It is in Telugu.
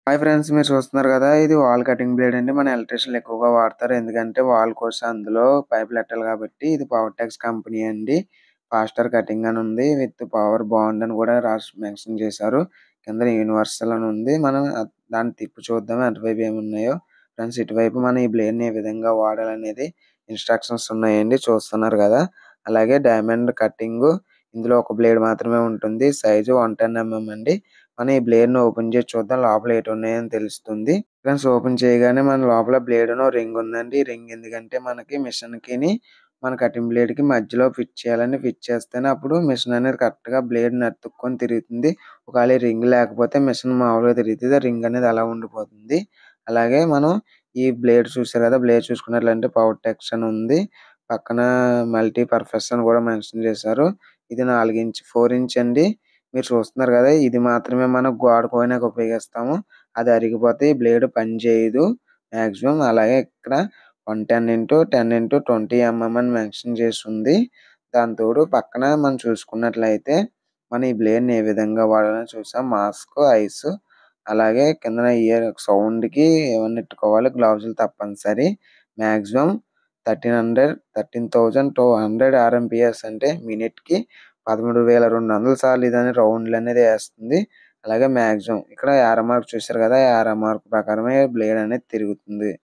హాయ్ ఫ్రెండ్స్ మీరు చూస్తున్నారు కదా ఇది వాల్ కటింగ్ బ్లేడ్ అండి మన ఎలక్ట్రీషియన్లు ఎక్కువగా వాడతారు ఎందుకంటే వాల్ కోసం అందులో పైపులు పెట్టాలి కాబట్టి ఇది పవర్ టెక్స్ కంపెనీ అండి ఫాస్టర్ కటింగ్ అని ఉంది విత్ పవర్ బాండ్ అని కూడా రాసి మెన్షన్ చేశారు కింద యూనివర్సల్ అని ఉంది మనం దాన్ని తిప్పి చూద్దాం అటువైపు ఏమి ఉన్నాయో ఫ్రెండ్స్ ఇటువైపు మనం ఈ బ్లేడ్ ని ఏ విధంగా వాడాలనేది ఇన్స్ట్రక్షన్స్ ఉన్నాయండి చూస్తున్నారు కదా అలాగే డైమండ్ కటింగ్ ఇందులో ఒక బ్లేడ్ మాత్రమే ఉంటుంది సైజు వన్ టెన్ ఎంఎం అండి మనం ఈ బ్లేడ్ ని ఓపెన్ చేసి చూద్దాం లోపల ఏటి ఉన్నాయని తెలుస్తుంది ఫ్రెండ్స్ ఓపెన్ చేయగానే మన లోపల బ్లేడ్ రింగ్ ఉందండి ఈ రింగ్ ఎందుకంటే మనకి మిషన్ కి మన కటింగ్ బ్లేడ్ కి మధ్యలో ఫిట్ చేయాలని ఫిట్ చేస్తేనే అప్పుడు మిషన్ అనేది కరెక్ట్ గా బ్లేడ్ ని అతుక్కొని తిరుగుతుంది ఒకవేళ ఈ రింగ్ లేకపోతే మిషన్ మామూలుగా తిరుగుతుంది రింగ్ అనేది అలా ఉండిపోతుంది అలాగే మనం ఈ బ్లేడ్ చూసారు కదా బ్లేడ్ చూసుకున్నట్లయితే పవర్ టెక్స్ అని ఉంది పక్కన మల్టీ పర్పస్ అని కూడా మెన్షన్ చేశారు ఇది నాలుగు ఇంచ్ ఫోర్ ఇంచ్ అండి మీరు చూస్తున్నారు కదా ఇది మాత్రమే మనం గోడ కోయడానికి ఉపయోగిస్తాము అది అరిగిపోతే ఈ బ్లేడ్ పని చేయదు మాక్సిమం అలాగే ఇక్కడ one ten into ten into twenty mm అని మెన్షన్ చేసి ఉంది దాని తోడు పక్కన మనం చూసుకున్నట్లయితే మనం ఈ బ్లేడ్ ని ఏ విధంగా వాడాలో చూసాం మాస్క్ ఐస్ అలాగే కింద ఇయర్ సౌండ్ కి ఇవన్నీ పెట్టుకోవాలి గ్లౌజ్ తప్పనిసరి maximum thirteen hundred thirteen thousand two hundred RMPS అంటే మినిట్ కి పదమూడు వేల రెండు వందల సార్లు ఇది రౌండ్లు అనేది వేస్తుంది అలాగే మాక్సిమం ఇక్కడ యారో మార్క్ చూశారు కదా యారో మార్క్ ప్రకారమే బ్లేడ్ అనేది తిరుగుతుంది.